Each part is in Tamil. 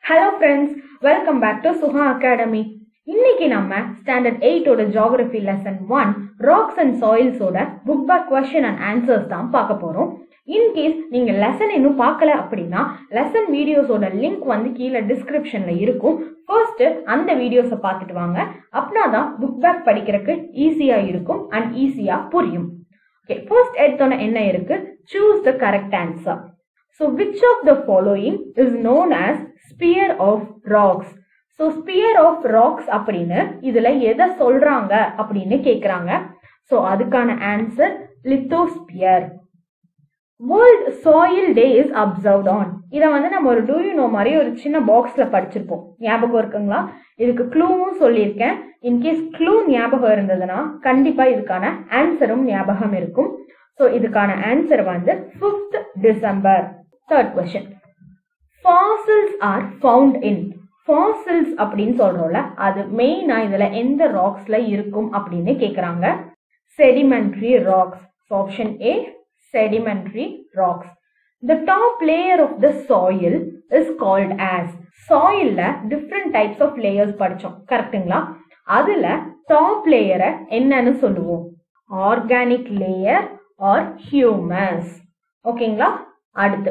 Hello friends welcome back to Suha academy இன்னைக்கு நம்ம ஸ்டாண்டர்ட் எயிட்டோட geography lesson one rocks and சாயில்ஸோட book back question and answers தான் பார்க்க போறோம் இன்கேஸ் நீங்க லெசன் இன்னும் பார்க்கல அப்படின்னா லெசன் வீடியோஸோட லிங்க் வந்து கீழே டிஸ்கிரிப்ஷன்ல இருக்கும் ஃபர்ஸ்ட் அந்த வீடியோஸை பார்த்துட்டு வாங்க அப்படின்னா தான் புக் பேக் படிக்கிறதுக்கு ஈஸியா இருக்கும் அண்ட் ஈஸியா புரியும் ஓகே ஃபர்ஸ்ட் எடுத்தோன்னே என்ன இருக்கு choose the correct answer so which of the following is known as sphere of rocks so sphere of rocks அப்படின்னு இதுல எதை சொல்றாங்க அப்படின்னு கேட்குறாங்க ஸோ அதுக்கான answer lithosphere world soil day is observed on இதை வந்து நம்ம ஒரு டூ யூ நோ மாதிரி ஒரு சின்ன பாக்ஸ்ல படிச்சிருப்போம் ஞாபகம் இருக்குங்களா இதுக்கு க்ளூவும் சொல்லியிருக்கேன் இன்கேஸ் க்ளூ ஞாபகம் இருந்ததுன்னா கண்டிப்பா இதுக்கான ஆன்சரும் ஞாபகம் இருக்கும் ஸோ இதுக்கான ஆன்சர் வந்து fifth December third question fossils are found in fossils அப்படின்னு சொல்றோம்ல அது மெயினா இதுல எந்த ராக்ஸ்ல இருக்கும் அப்படின்னு கேக்குறாங்க sedimentary rocks option A sedimentary rocks the top layer of the soil is called as சாயில்ல டிஃப்ரெண்ட் டைப்ஸ் ஆஃப் லேயர்ஸ் படிச்சோம் கரெக்ட்டுங்களா அதுல டாப் லேயரை என்னன்னு சொல்லுவோம் ஆர்கானிக் லேயர் ஆர் ஹியூமஸ் ஓகேங்களா அடுத்து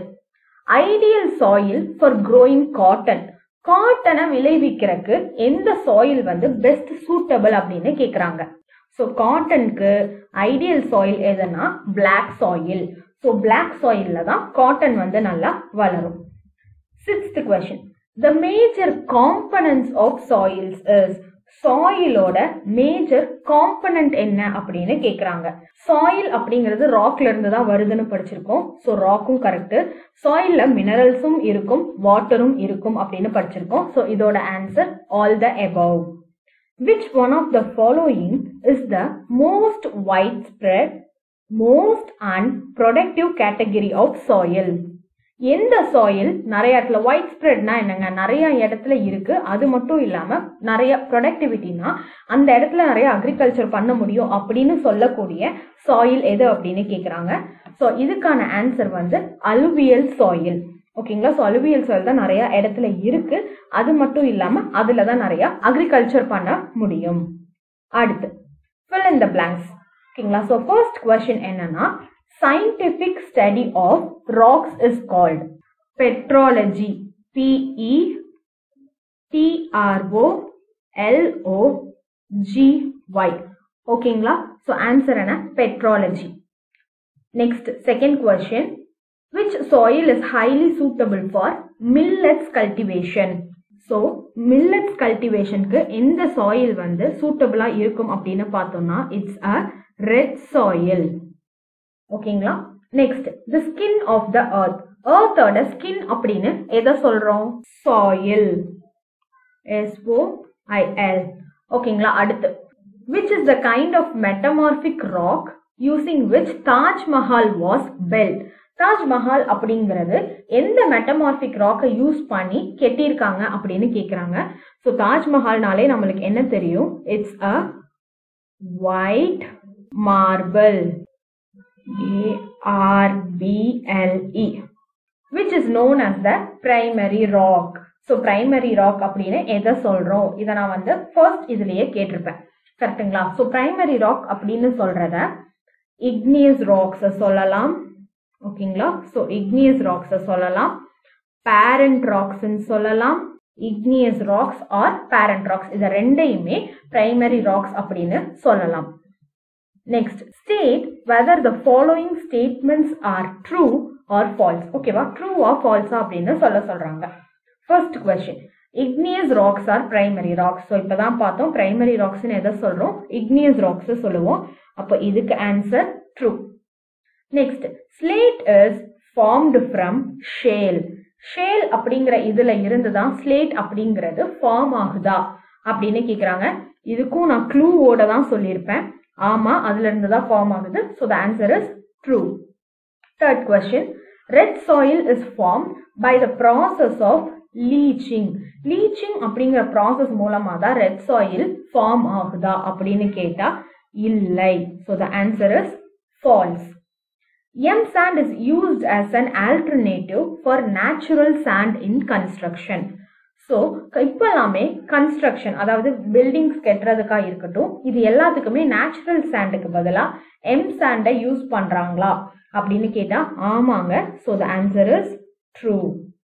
ideal soil for growing cotton காட்டனை விளைவிக்கிறதுக்கு எந்த சாயில் வந்து பெஸ்ட் சூட்டபிள் அப்படின்னு கேக்குறாங்க ஸோ காட்டனுக்கு ஐடியல் சாயில் எதுனா பிளாக் சாயில் ஸோ பிளாக் சாயில்ல தான் காட்டன் வந்து நல்லா வளரும் sixth question the major components of soils is சாயிலோட மேஜர் காம்பனன்ட் என்ன அப்படின்னு கேக்குறாங்க சாயில் அப்படிங்கிறது ராக்ல இருந்து தான் வருதுன்னு படிச்சிருக்கோம் ஸோ ராக்கும் கரெக்ட் சாயில்ல மினரல்ஸும் இருக்கும் வாட்டரும் இருக்கும் அப்படின்னு படிச்சிருக்கோம் ஸோ இதோட answer all the above which one of the following is the most widespread most and productive category of soil எந்த சாயில் நிறைய இடத்துல ஒயிட் ஸ்ப்ரெட்னா என்னங்க நிறைய இடத்துல இருக்கு அது மட்டும் இல்லாம நிறைய ப்ரொடக்டிவிட்டினா அந்த இடத்துல நிறைய அக்ரிகல்ச்சர் பண்ண முடியும் அப்படின்னு சொல்லக்கூடிய சாயில் எது அப்படின்னு கேக்குறாங்க ஸோ இதுக்கான ஆன்சர் வந்து அலுவியல் சாயில் ஓகேங்களா ஸோ அலுவியல் சாயில் தான் நிறைய இடத்துல இருக்கு அது மட்டும் இல்லாம அதுல தான் நிறைய அக்ரிகல்ச்சர் பண்ண முடியும் அடுத்து ஃபில் இன் த பிளாங்க்ஸ் ஓகேங்களா ஸோ ஃபர்ஸ்ட் கொஸ்டின் என்னன்னா scientific study of rocks is called petrology p e t r o l o g y ஓகேங்களா ஸோ ஆன்சர் என்ன petrology next second question which soil is highly suitable for millets cultivation so millets கல்டிவேஷனுக்கு எந்த சாயில் வந்து சூட்டபிளா இருக்கும் அப்படின்னு பார்த்தோம்னா இட்ஸ் அ ரெட் சாயில் ஓகேங்களா next the skin of the earth எர்த்தோட ஸ்கின் அப்படின்னு எதை சொல்றோம் சாயில் எஸ்ஓ ஐஎல் ஓகேங்களா அடுத்து which is the kind of metamorphic rock using which Taj Mahal was built Taj Mahal அப்படிங்கிறது எந்த மெட்டமார்பிக் ராக்கை யூஸ் பண்ணி கெட்டியிருக்காங்க அப்படின்னு கேட்குறாங்க ஸோ தாஜ்மஹால்னாலே நம்மளுக்கு என்ன தெரியும் it's a white marble A-R-B-L-E which is known as the primary rock. So primary rock அப்படின்னு எதை சொல்றோம் இதை நான் வந்து ஃபர்ஸ்ட் இதுலயே கேட்டிருப்பேன் கரெக்டுங்களா ஸோ பிரைமரி ராக் அப்படின்னு சொல்றத இக்னியஸ் ராக்ஸ் சொல்லலாம் ஓகேங்களா ஸோ இக்னியஸ் ராக்ஸ் சொல்லலாம் பேரண்ட் ராக்ஸ்ன்னு சொல்லலாம் igneous rocks are parent rocks இதை ரெண்டையுமே பிரைமரி ராக்ஸ் அப்படின்னு சொல்லலாம் next state whether the following statements are true or false ஓகேவா ட்ரூ ஆர் ஃபால்ஸா அப்படின்னு சொல்ல சொல்றாங்க first question igneous rocks are primary rocks so இப்போதான் பார்த்தோம் பிரைமரி ராக்ஸ்னு எதை சொல்றோம் இக்னியஸ் ராக்ஸ் சொல்லுவோம் அப்போ இதுக்கு answer true next slate is formed from shale shale அப்படிங்கிற இதுல இருந்து தான் ஸ்லேட் அப்படிங்கிறது ஃபார்ம் ஆகுதா அப்படின்னு கேக்குறாங்க இதுக்கும் நான் க்ளூவோட தான் சொல்லியிருப்பேன் ஆமா அதுல இருந்து தான் ஃபார்ம் ஆகுது so the answer is true third question red soil is form by the process of leaching leaching அப்படிங்கிற ப்ராசஸ் மூலமா தான் ரெட் சாயில் ஃபார்ம் ஆகுதா அப்படின்னு கேட்டா இல்லை so the answer is false M sand is used as an alternative for natural sand in construction. So இப்போ எல்லாமே கன்ஸ்ட்ரக்ஷன் அதாவது பில்டிங்ஸ் கட்டுறதுக்கா இருக்கட்டும் இது எல்லாத்துக்குமே நேச்சுரல் சாண்டுக்கு பதிலாக எம் சாண்டை யூஸ் பண்ணுறாங்களா அப்படின்னு கேட்டால் ஆமாங்க so the answer is true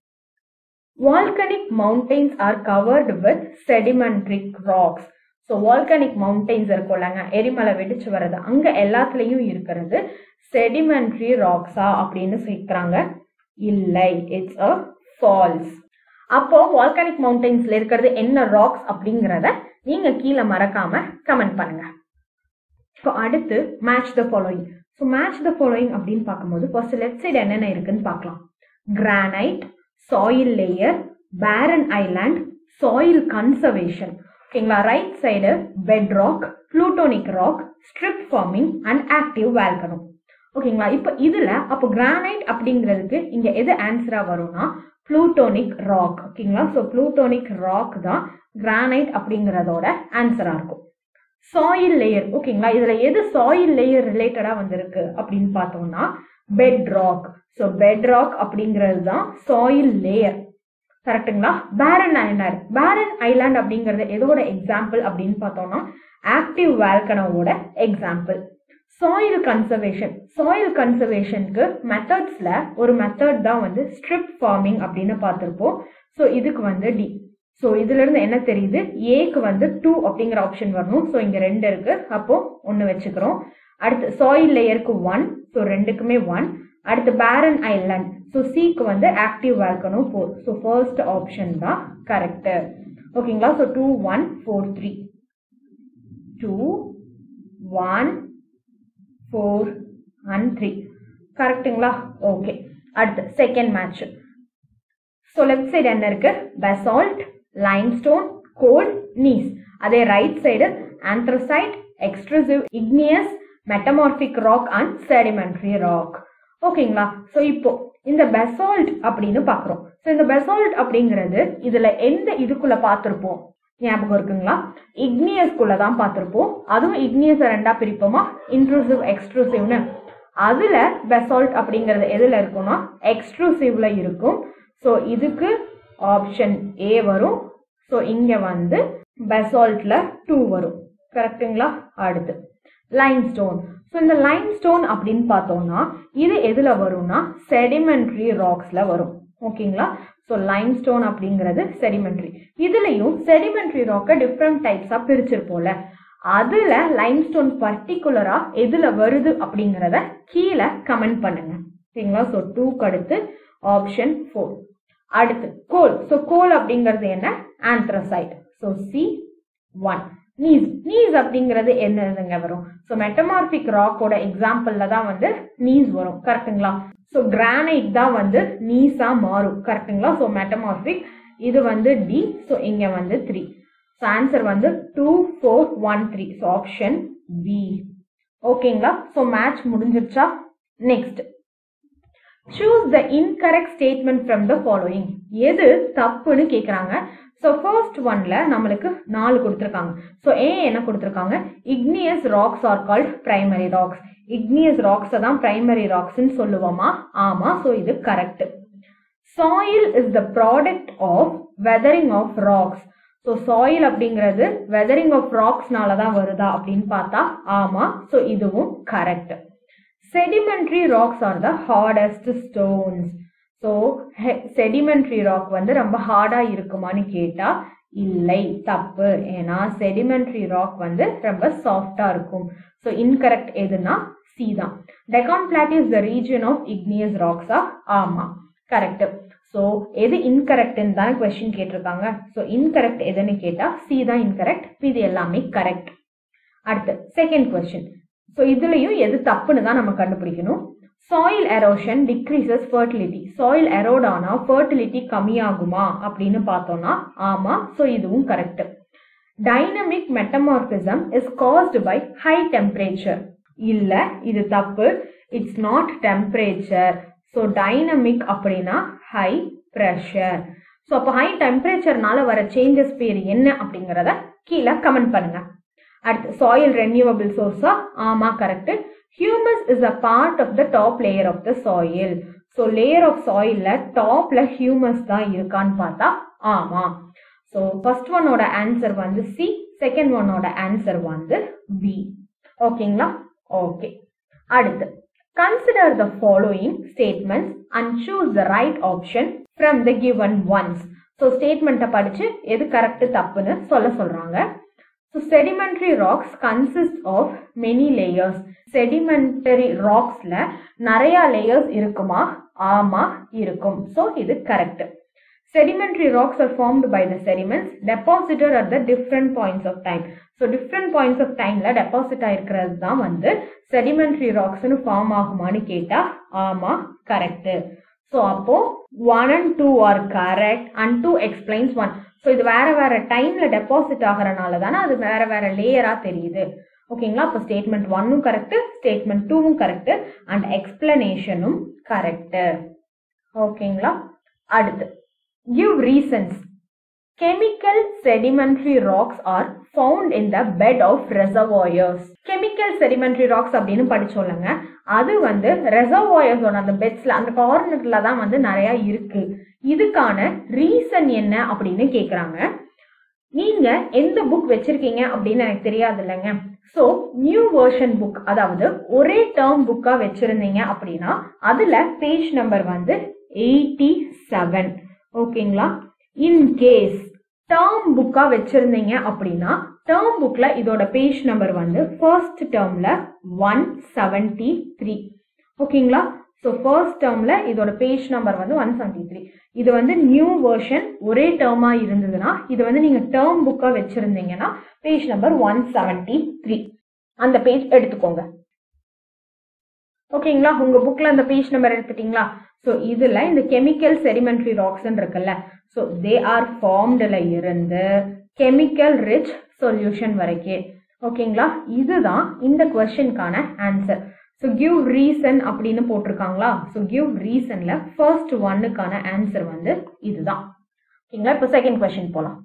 volcanic mountains are covered with sedimentary rocks so volcanic mountains இருக்கும்லங்க எரிமலை வெடிச்சு வர்றது அங்கே எல்லாத்துலேயும் இருக்கிறது செடிமெண்ட்ரி ராக்ஸா அப்படின்னு சேர்க்குறாங்க இல்லை இட்ஸ் அ ஃபால்ஸ் அப்போ வால்கானிக் மவுண்டெயின்ஸ்ல இருக்கிறது என்ன ராக்ஸ் அப்படிங்கிறத நீங்க கீழே மறக்காம கமெண்ட் பண்ணுங்க இப்போ அடுத்து match the following so match the following அப்படின்னு பார்க்கும்போது ஃபர்ஸ்ட் லெஃப்ட் சைடு என்னென்ன இருக்குன்னு பார்க்கலாம் granite soil layer barren island soil conservation ஓகேங்களா right side bed rock plutonic rock strip forming and active volcano ஓகேங்களா இப்போ இதுல அப்போ கிரானைட் அப்படிங்கிறதுக்கு இங்க எது ஆன்சரா வரும்னா ப்ளூட்டோனிக் ராக் ஓகேங்களா ஸோ ப்ளூட்டோனிக் ராக் தான் கிரானைட் அப்படிங்கிறதோட ஆன்சரா இருக்கும் சாயில் லேயர் ஓகேங்களா இதுல எது சாயில் லேயர் ரிலேட்டடா வந்திருக்கு அப்படின்னு பார்த்தோம்னா bed rock so bed rock அப்படிங்கிறது தான் சாயில் லேயர் கரெக்டுங்களா பேரன் ஐலாண்ட் பேரன் ஐலாண்ட் அப்படிங்கிறது எதோட எக்ஸாம்பிள் அப்படின்னு பார்த்தோம்னா ஆக்டிவ் வேல்கனோவோட எக்ஸாம்பிள் சாயில் கன்சர்வேஷன் சாயில் கன்சர்வேஷனுக்கு மெத்தட்ஸ்ல ஒரு மெத்தட் தான் வந்து ஸ்ட்ரிப் ஃபார்மிங் அப்படின்னு பார்த்துருப்போம் ஸோ இதுக்கு வந்து டி ஸோ இதுல இருந்து என்ன தெரியுது ஏக்கு வந்து டூ அப்படிங்கிற ஆப்ஷன் வரணும் ஸோ இங்க ரெண்டு இருக்கு அப்போ ஒன்று வச்சுக்கிறோம் அடுத்து சாயில் லேயருக்கு ஒன் ஸோ ரெண்டுக்குமே ஒன் அடுத்து பேரன் ஐலாண்ட் ஸோ சிக்கு வந்து ஆக்டிவ் வேல்கனும் ஃபோர் ஸோ ஃபர்ஸ்ட் ஆப்ஷன் தான் கரெக்ட் ஓகேங்களா so two one four three two one four and three கரெக்டுங்களா ஓகே அடுத்து second match so left side என்ன இருக்கு பெசால்ட் லைம்ஸ்டோன் கோல் நீஸ் அதே right side anthracite extrusive igneous metamorphic rock and sedimentary rock ஓகேங்களா ஸோ இப்போ இந்த பெசால்ட் அப்படின்னு பார்க்குறோம் ஸோ இந்த பெசால்ட் அப்படிங்கிறது இதுல எந்த இதுக்குள்ள பார்த்துருப்போம் ஞாபகம் இருக்குங்களா இக்னியஸ்குள்ள தான் பார்த்துருப்போம் அதுவும் இக்னியஸை ரெண்டா பிரிப்போமா இன்ட்ரூசிவ் எக்ஸ்ட்ரூசிவ்னு அதுல பெசால்ட் அப்படிங்கிறது எதுல இருக்கும்னா எக்ஸ்ட்ரூசிவ்ல இருக்கும் ஸோ இதுக்கு ஆப்ஷன் ஏ வரும் ஸோ இங்க வந்து பெசால்ட்ல டூ வரும் கரெக்டுங்களா அடுத்து லைம்ஸ்டோன் ஸோ இந்த லைம்ஸ்டோன் அப்படின்னு பார்த்தோம்னா இது எதுல வரும்னா செடிமெண்ட்ரி ராக்ஸ்ல வரும் ஓகேங்களா ஸோ லைம்ஸ்டோன் அப்படிங்கிறது செடிமெண்ட்ரி இதுலயும் செடிமெண்ட்ரி ராக்கை டிஃப்ரெண்ட் டைப்ஸா பிரிச்சிருப்போம்ல அதுல லைம்ஸ்டோன் பர்டிகுலரா எதுல வருது அப்படிங்கிறத கீழே கமெண்ட் பண்ணுங்க ஓகேங்களா ஸோ டூக்கு அடுத்து ஆப்ஷன் ஃபோர் அடுத்து கோல் ஸோ கோல் அப்படிங்கிறது என்ன anthracite so C one gneiss gneiss அப்படிங்கிறது என்னதுங்க வரும் ஸோ மெட்டமார்பிக் ராக்கோட எக்ஸாம்பிள்ல தான் வந்து நீஸ் வரும் கரெக்டுங்களா ஸோ கிரானைட் தான் வந்து நீஸா மாறும் கரெக்டுங்களா ஸோ மெட்டமார்பிக் இது வந்து டி ஸோ இங்க வந்து த்ரீ ஸோ ஆன்சர் வந்து two four one three so option B ஓகேங்களா ஸோ மேட்ச் முடிஞ்சிருச்சா next choose the incorrect statement from the following எது தப்புன்னு கேட்குறாங்க ஸோ ஃபர்ஸ்ட் ஒன்ல நம்மளுக்கு நாலு கொடுத்துருக்காங்க ஸோ ஏ என்ன கொடுத்துருக்காங்க igneous rocks are called primary rocks igneous ராக்ஸை தான் பிரைமரி ராக்ஸ்ன்னு சொல்லுவோமா ஆமா ஸோ இது correct soil is the product of weathering of rocks so soil அப்படிங்கிறது வெதரிங் ஆஃப் ராக்ஸ்னால தான் வருதா அப்படின்னு பார்த்தா ஆமா ஸோ இதுவும் correct sedimentary rocks are the hardest stones so sedimentary rock வந்து ரொம்ப ஹார்டாக இருக்குமான்னு கேட்டால் இல்லை தப்பு ஏன்னா செடிமெண்ட்ரி ராக் வந்து ரொம்ப சாஃப்டாக இருக்கும் ஸோ இன்கரெக்ட் எதுனா சி தான் Deccan plateau is the region of igneous ராக்ஸா ஆமாம் கரெக்ட் ஸோ எது இன்கரெக்ட்னு தானே கொஸ்டின் கேட்டிருக்காங்க ஸோ இன்கரெக்ட் எதுன்னு கேட்டால் சி தான் இன்கரெக்ட் இது எல்லாமே கரெக்ட் அடுத்து செகண்ட் கொஸ்டின் ஸோ இதுலயும் எது தப்புன்னு தான் நம்ம கண்டுபிடிக்கணும் soil erosion decreases fertility soil erode ஆனா ஃபர்டிலிட்டி கம்மியாகுமா அப்படின்னு பார்த்தோம்னா ஆமா ஸோ இதுவும் correct dynamic metamorphism is caused by high temperature இல்ல இது தப்பு it's not temperature so dynamic அப்படின்னா ஹை ப்ரெஷர் ஸோ அப்போ ஹை டெம்பரேச்சர்னால வர சேஞ்சஸ் பேர் என்ன அப்படிங்கிறத கீழே கமெண்ட் பண்ணுங்க அடுத்து சாயில் ரெனியூவபிள் சோர்ஸா ஆமா correct humus is a part of the top layer of the soil so layer of சாயில்ல டாப்ல ஹியூமஸ் தான் இருக்கான்னு பார்த்தா ஆமா ஸோ ஃபர்ஸ்ட் ஒன்னோட ஆன்சர் வந்து சி செகண்ட் ஒன்னோட ஆன்சர் வந்து பி ஓகேங்களா ஓகே அடுத்து consider the following statements and choose the right option from the given ones so ஸ்டேட்மெண்ட்டை படிச்சு எது கரெக்ட் தப்புன்னு சொல்ல சொல்றாங்க so sedimentary rocks consist of many layers sedimentary ராக்ஸ்ல நிறைய லேயர்ஸ் இருக்குமா ஆமா இருக்கும் ஸோ இது correct Sedimentary rocks are formed by the sediments deposited at the different points of time. So different points of டைம்ல டெபாசிட் ஆயிருக்கிறது தான் வந்து செடிமெண்ட்ரி ராக்ஸ்னு ஃபார்ம் ஆகுமான்னு கேட்டா ஆமா கரெக்ட் ஸோ அப்போ one and two are correct and two explains one so இது வேற வேற டைம்ல டெபாசிட் ஆகிறனால தானே அது வேற வேற லேயரா தெரியுது ஓகேங்களா அப்போ ஸ்டேட்மெண்ட் ஒன்னும் கரெக்ட் ஸ்டேட்மெண்ட் டூவும் கரெக்ட் அண்ட் எக்ஸ்பிளனேஷனும் கரெக்ட் ஓகேங்களா அடுத்து give reasons. Chemical sedimentary rocks are found in the bed of reservoirs. Chemical sedimentary rocks அப்படின்னு படிச்சோம்லங்க அது வந்து ரெசர்வாயர்ஸோட அந்த பெட்ஸ்ல அந்த கார்னர்ல தான் வந்து நிறைய இருக்கு இதுக்கான ரீசன் என்ன அப்படின்னு கேக்குறாங்க நீங்க எந்த புக் வச்சிருக்கீங்க அப்படின்னு எனக்கு தெரியாது இல்லைங்க ஸோ நியூ வேர்ஷன் புக் அதாவது ஒரே டேர்ம் புக்கா வச்சிருந்தீங்க அப்படின்னா அதுல பேஜ் நம்பர் வந்து எயிட்டி செவன் ஓகேங்களா இன் கேஸ் டேர்ம் புக்கா வச்சிருந்தீங்க அப்படின்னா டேர்ம் புக்ல இதோட பேஜ் நம்பர் வந்து ஃபர்ஸ்ட் டேர்ம்ல ஒன் செவன்டி த்ரீ ஓகேங்களா ஸோ ஃபர்ஸ்ட் டேர்ம்ல இதோட பேஜ் நம்பர் வந்து ஒன் செவன்டி த்ரீ இது வந்து நியூ வெர்ஷன் ஒரே டேர்மா இருந்ததுன்னா இது வந்து நீங்க டேர்ம் புக்கா வச்சிருந்தீங்கன்னா page number one seventy three அந்த பேஜ் எடுத்துக்கோங்க ஓகேங்களா உங்க புக்ல அந்த பேஜ் நம்பர் எடுத்துட்டீங்களா ஸோ இதுல இந்த கெமிக்கல் செடிமெண்ட்ரி ராக்ஸ் இருக்குல்ல ஸோ தே ஆர் ஃபார்ம்டுல இருந்து கெமிக்கல் ரிச் சொல்யூஷன் வரைக்கும் ஓகேங்களா இதுதான் இந்த கொஸ்டின்கான ஆன்சர் ஸோ கிவ் ரீசன் அப்படின்னு போட்டிருக்காங்களா ஸோ கிவ் ரீசன்ல ஃபர்ஸ்ட் ஒன்னுக்கான ஆன்சர் வந்து இதுதான் ஓகேங்களா இப்போ செகண்ட் கொஸ்டின் போலாம்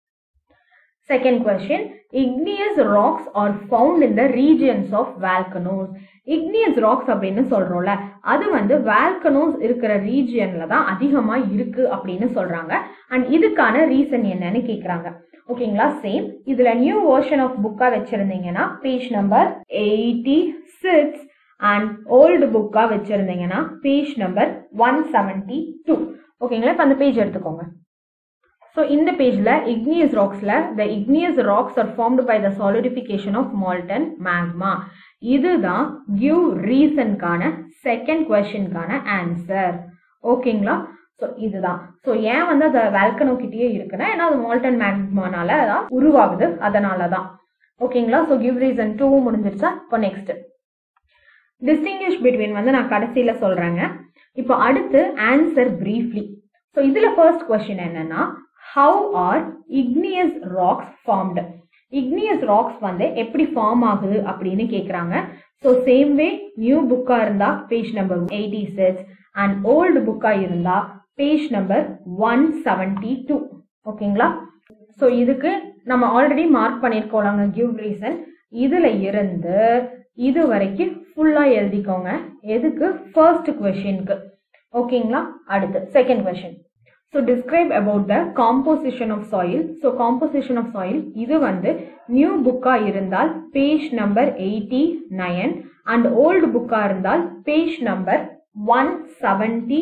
Second question, igneous rocks are found in the regions of volcanoes. igneous rocks அப்படின்னு சொல்றோம்ல அது வந்து வால்கனோஸ் இருக்கிற ரீஜியன்ல தான் அதிகமா இருக்கு அப்படின்னு சொல்றாங்க அண்ட் இதுக்கான ரீசன் என்னன்னு கேக்குறாங்க ஓகேங்களா சேம் இதுல நியூ வெர்ஷன் ஆஃப் புக்கா வச்சிருந்தீங்கன்னா page number eighty six and old புக்கா வச்சிருந்தீங்கன்னா page number one seventy two ஓகேங்களா இப்போ அந்த பேஜ் எடுத்துக்கோங்க ஸோ இந்த பேஜ்ல igneous ராக்ஸ்ல the igneous rocks are formed by the solidification of molten magma இதுதான் give ரீசன்கான செகண்ட் கொஸ்டின்கான ஆன்சர் ஓகேங்களா ஸோ இதுதான் ஸோ ஏன் வந்து அது வேல்கனோ கிட்டேயே இருக்குன்னா ஏன்னா அது மால்டன் மேக்மானால அதான் உருவாகுது அதனால தான் ஓகேங்களா ஸோ கிவ் ரீசன் டூவும் முடிஞ்சிருச்சா இப்போ நெக்ஸ்ட் டிஸ்டிங்கிஷ் பிட்வீன் வந்து நான் கடைசியில சொல்றேங்க இப்போ அடுத்து ஆன்சர் பிரீஃப்லி ஸோ இதுல ஃபர்ஸ்ட் கொஸ்டின் என்னன்னா how are igneous rocks formed igneous rocks வந்து எப்படி ஃபார்ம் ஆகுது அப்படின்னு கேக்குறாங்க ஸோ சேம் வே நியூ புக்கா இருந்தா page number eighty six and old புக்கா இருந்தா page number one seventy two ஓகேங்களா ஸோ இதுக்கு நம்ம ஆல்ரெடி மார்க் பண்ணியிருக்கோம்லாங்க கிவ் ரீசன் இதுல இருந்து இது வரைக்கும் ஃபுல்லா எழுதிக்கோங்க எதுக்கு ஃபர்ஸ்ட் கொஷினுக்கு ஓகேங்களா அடுத்து second question so describe about the composition of soil so composition of soil இது வந்து நியூ புக்கா இருந்தால் page number eighty nine and old புக்கா இருந்தால் page number one seventy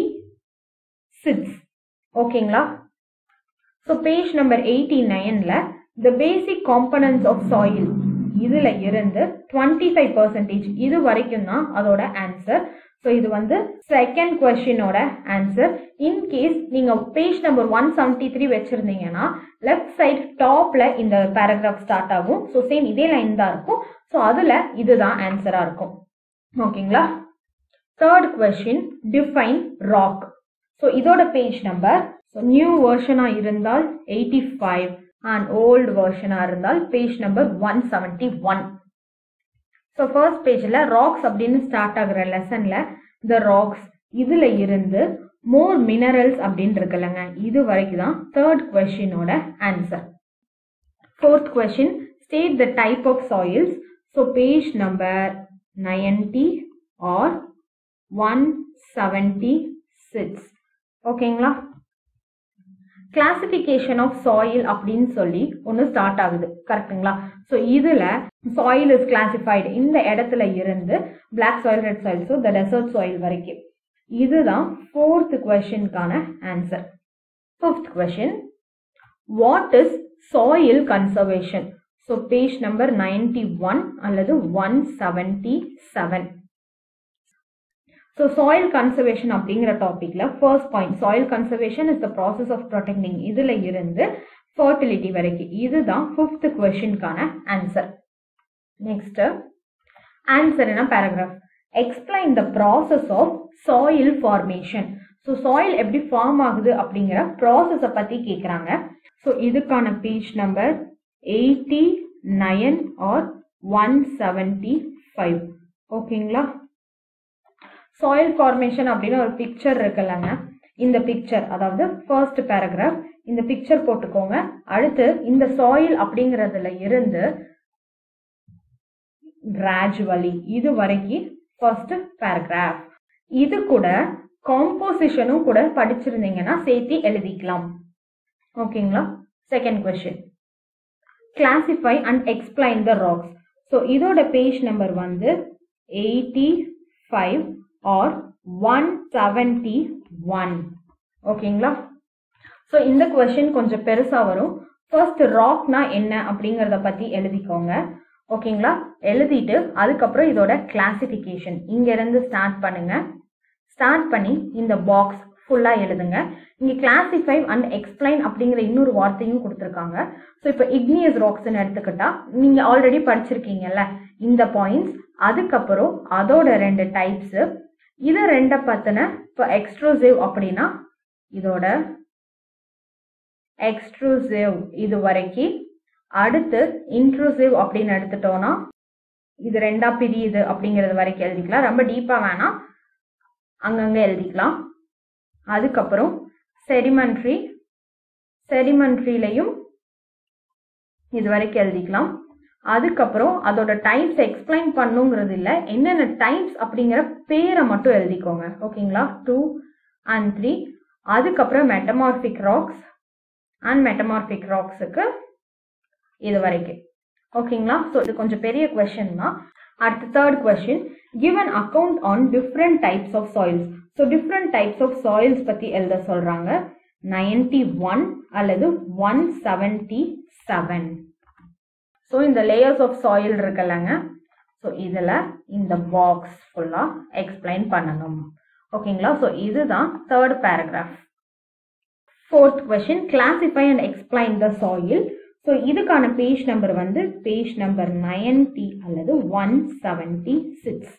six ஓகேங்களா ஸோ பேஜ் நம்பர் எயிட்டி நைன்ல the basic components of soil இதுல இருந்து டுவெண்ட்டி ஃபைவ் பர்சன்டேஜ் இது வரைக்கும் தான் அதோட ஆன்சர் ஸோ இது வந்து செகண்ட் கொஸ்டினோட ஆன்சர் இன்கேஸ் நீங்க page number one seventy three வச்சிருந்தீங்கன்னா லெஃப்ட் சைட் டாப்ல இந்த பேராகிராஃப் ஸ்டார்ட் ஆகும் ஸோ சேம் இதே லைன் தான் இருக்கும் ஸோ அதுல இதுதான் ஆன்சரா இருக்கும் ஓகேங்களா third question define rock so இதோட பேஜ் நம்பர் ஸோ நியூ வெர்ஷனா இருந்தால் எயிட்டி ஃபைவ் அண்ட் ஓல்டு வெர்ஷனா இருந்தால் page number one seventy one so first பேஜில் ராக்ஸ் அப்படின்னு ஸ்டார்ட் ஆகுற லெசன்ல த ராக்ஸ் இதுல இருந்து மோர் மினரல்ஸ் அப்படின்னு இருக்குல்லங்க இது வரைக்கும் தான் தேர்ட் கொஸ்டினோட answer fourth question state the type of soils so page number ninety or one seventy six ஓகேங்களா கிளாசிபிகேஷன் ஆஃப் சாயில் அப்படின்னு சொல்லி ஒன்று ஸ்டார்ட் ஆகுது கரெக்ட்டுங்களா ஸோ இதில் சாயில் இஸ் கிளாசிஃபைடு இந்த இடத்துல இருந்து black soil red soil so the desert soil வரைக்கும் இதுதான் ஃபோர்த் கொஷினுக்கான answer fifth question what is soil conservation so page number ninety one அல்லது one seventy seven so soil conservation அப்படிங்கிற டாபிக்ல first point soil conservation is the process of protecting இதுல இருந்து ஃபர்டிலிட்டி வரைக்கும் இதுதான் ஃபிஃப்த் கொஷினுக்கான ஆன்சர் நெக்ஸ்ட் ஆன்சர் என்ன paragraph explain the process of soil formation so soil எப்படி ஃபார்ம் ஆகுது அப்படிங்கிற ப்ராசஸை பற்றி கேட்குறாங்க ஸோ இதுக்கான page number eighty nine or one seventy five ஓகேங்களா சாயில் ஃபார்மேஷன் அப்படின்னு ஒரு பிக்சர் இருக்குல்லங்க இந்த பிக்சர் அதாவது ஃபர்ஸ்ட் பேராகிராஃப் இந்த பிக்சர் போட்டுக்கோங்க அடுத்து இந்த சாயில் அப்படிங்கிறதுல இருந்து கிராஜுவலி இது வரைக்கும் ஃபர்ஸ்ட் பேராகிராஃப் இது கூட காம்போசிஷனும் கூட படிச்சிருந்தீங்கன்னா சேர்த்து எழுதிக்கலாம் ஓகேங்களா second question classify and explain the rocks so இதோட பேஜ் நம்பர் வந்து eighty five or one seventy one ஓகேங்களா ஸோ இந்த கொஷின் கொஞ்சம் பெருசாக வரும் ஃபர்ஸ்ட் ராக்னா என்ன அப்படிங்கிறத பற்றி எழுதிக்கோங்க ஓகேங்களா எழுதிட்டு அதுக்கப்புறம் இதோட கிளாசிஃபிகேஷன் இங்கேருந்து ஸ்டார்ட் பண்ணுங்க ஸ்டார்ட் பண்ணி இந்த பாக்ஸ் ஃபுல்லாக எழுதுங்க இங்கே கிளாசிஃபை அண்ட் எக்ஸ்பிளைன் அப்படிங்கிற இன்னொரு வார்த்தையும் கொடுத்துருக்காங்க ஸோ இப்போ இக்னியஸ் ராக்ஸ்ன்னு எடுத்துக்கிட்டா நீங்கள் ஆல்ரெடி படிச்சிருக்கீங்கல்ல இந்த பாயிண்ட்ஸ் அதுக்கப்புறம் அதோட ரெண்டு டைப்ஸு இதை ரெண்டை பற்றின இப்போ எக்ஸ்ட்ரூசிவ் அப்படின்னா இதோட எக்ஸ்ட்ரூசிவ் இது வரைக்கும் அடுத்து இன்ட்ரூசிவ் அப்படின்னு எடுத்துட்டோம்னா இது ரெண்டா பிரியுது அப்படிங்கிறது வரைக்கும் எழுதிக்கலாம் ரொம்ப டீப்பா வேணாம் அங்கங்க எழுதிக்கலாம் அதுக்கப்புறம் செடிமெண்ட்ரி செடிமெண்ட்ரிலையும் இது வரைக்கும் எழுதிக்கலாம் அதுக்கப்புறம் அதோட டைப்ஸ் எக்ஸ்பிளைன் பண்ணுங்கிறது இல்லை என்னென்ன டைப்ஸ் அப்படிங்கிற பேரை மட்டும் எழுதிக்கோங்க ஓகேங்களா டூ அண்ட் த்ரீ அதுக்கப்புறம் மெட்டமார்பிக் ராக்ஸ் அண்ட் மெட்டமார்பிக் ராக்ஸுக்கு இது வரைக்கும் ஓகேங்களா ஸோ இது கொஞ்சம் பெரிய கொஷின் தான் அடுத்த third question give an account on different types of soils so different types of soils பற்றி எழுத சொல்கிறாங்க நைன்டி ஒன் அல்லது ஒன் செவன்டி செவன் ஸோ இந்த லேயர்ஸ் ஆஃப் சாயில் இருக்குல்லங்க ஸோ இதில் இந்த பாக்ஸ் ஃபுல்லாக எக்ஸ்பிளைன் பண்ணணும் ஓகேங்களா ஸோ இதுதான் third paragraph fourth question classify and explain the soil so இதுக்கான பேஜ் நம்பர் வந்து page number ninety or one seventy six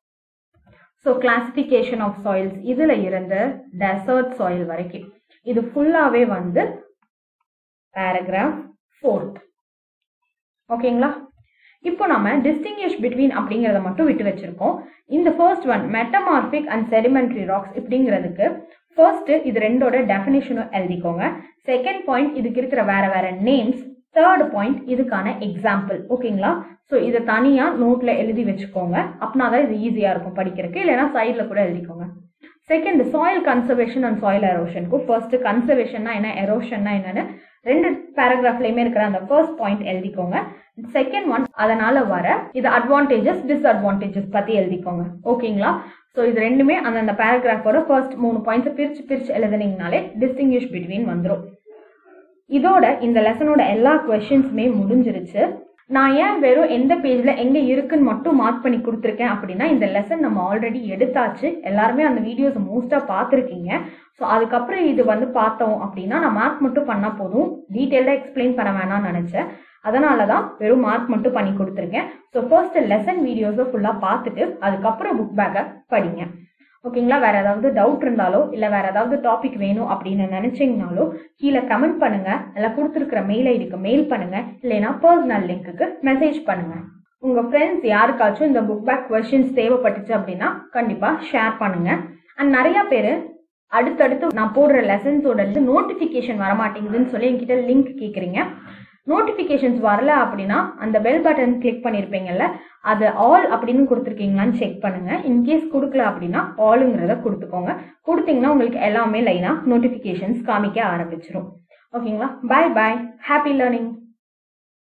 so classification of soils இதில் இருந்து டெசர்ட் சாயில் வரைக்கும் இது ஃபுல்லாகவே வந்து பேராகிராஃப் ஃபோர்த் ஓகேங்களா இப்போ நம்ம டிஸ்டிங்கிஷ் பிட்வீன் அப்படிங்கிறத மட்டும் விட்டு வச்சிருக்கோம் இந்த first one metamorphic and sedimentary rocks இப்படிங்கிறதுக்கு ஃபர்ஸ்ட் இது ரெண்டோட டெஃபினேஷனும் எழுதிக்கோங்க செகண்ட் பாயிண்ட் இதுக்கு இருக்கிற வேற வேற நேம்ஸ் தேர்ட் பாயிண்ட் இதுக்கான எக்ஸாம்பிள் ஓகேங்களா ஸோ இதை தனியாக நோட்டில் எழுதி வச்சுக்கோங்க அப்படின்னா தான் இது ஈஸியாக இருக்கும் படிக்கிறதுக்கு இல்லைன்னா சைடில் கூட எழுதிக்கோங்க second soil conservation and soil எரோஷனுக்கும் ஃபர்ஸ்ட் கன்சர்வேஷன்னா என்ன எரோஷன்னா என்னன்னு ரெண்டு பேராகிராஃப்லயுமே இருக்கிற அந்த ஃபர்ஸ்ட் பாயிண்ட் எழுதிக்கோங்க செகண்ட் ஒன் அதனால வர இது அட்வான்டேஜஸ் டிஸ்அட்வான்டேஜஸ் பத்தி எழுதிக்கோங்க ஓகேங்களா ஸோ இது ரெண்டுமே அந்தந்த பேராகிராஃபோட ஃபர்ஸ்ட் மூணு பாயிண்ட்ஸ் பிரிச்சு பிரிச்சு எழுதுனீங்கனாலே டிஸ்டிங்கிஷ் பிட்வீன் வந்துடும் இதோட இந்த லெசனோட எல்லா கொஷின்ஸுமே முடிஞ்சிருச்சு நான் ஏன் வெறும் எந்த பேஜ்ல எங்க இருக்குன்னு மட்டும் மார்க் பண்ணி கொடுத்துருக்கேன் அப்படின்னா இந்த லெசன் நம்ம ஆல்ரெடி எடுத்தாச்சு எல்லாருமே அந்த வீடியோஸ் மோஸ்டா பார்த்துருக்கீங்க ஸோ அதுக்கப்புறம் இது வந்து பார்த்தோம் அப்படின்னா நான் மார்க் மட்டும் பண்ணா போதும் டீட்டெயில்டாக எக்ஸ்பிளைன் பண்ண வேணாம்னு நினைச்சேன் அதனால தான் வெறும் மார்க் மட்டும் பண்ணி கொடுத்துருக்கேன் ஸோ ஃபர்ஸ்ட் லெசன் வீடியோஸை ஃபுல்லாக பார்த்துட்டு அதுக்கப்புறம் புக் பேக்கை படிங்க ஓகேங்களா வேற ஏதாவது டவுட் இருந்தாலோ இல்லை வேற ஏதாவது டாபிக் வேணும் அப்படின்னு நினைச்சீங்கனாலோ கீழே கமெண்ட் பண்ணுங்க இல்லை கொடுத்துருக்கிற மெயில் ஐடிக்கு மெயில் பண்ணுங்க இல்லைன்னா பர்சனல் லிங்க்குக்கு மெசேஜ் பண்ணுங்க உங்க ஃப்ரெண்ட்ஸ் யாருக்காச்சும் இந்த புக் பேக் கொஷின்ஸ் தேவைப்பட்டுச்சு அப்படின்னா கண்டிப்பா ஷேர் பண்ணுங்க அண்ட் நிறைய பேர் அடுத்தடுத்து நான் போடுற லெசன்ஸோட நோட்டிஃபிகேஷன் வரமாட்டேங்குதுன்னு சொல்லி என்கிட்ட லிங்க் கேட்குறீங்க நோட்டிஃபிகேஷன்ஸ் வரல அப்படின்னா அந்த பெல் பட்டன் கிளிக் பண்ணியிருப்பீங்கல்ல அது ஆல் அப்படின்னு கொடுத்துருக்கீங்களான்னு செக் பண்ணுங்க இன்கேஸ் கொடுக்கல அப்படின்னா ஆளுங்கிறத கொடுத்துக்கோங்க கொடுத்தீங்கன்னா உங்களுக்கு எல்லாமே லைனாக நோட்டிஃபிகேஷன்ஸ் காமிக்க ஆரம்பிச்சிடும் ஓகேங்களா பாய் பாய் ஹாப்பி லேர்னிங்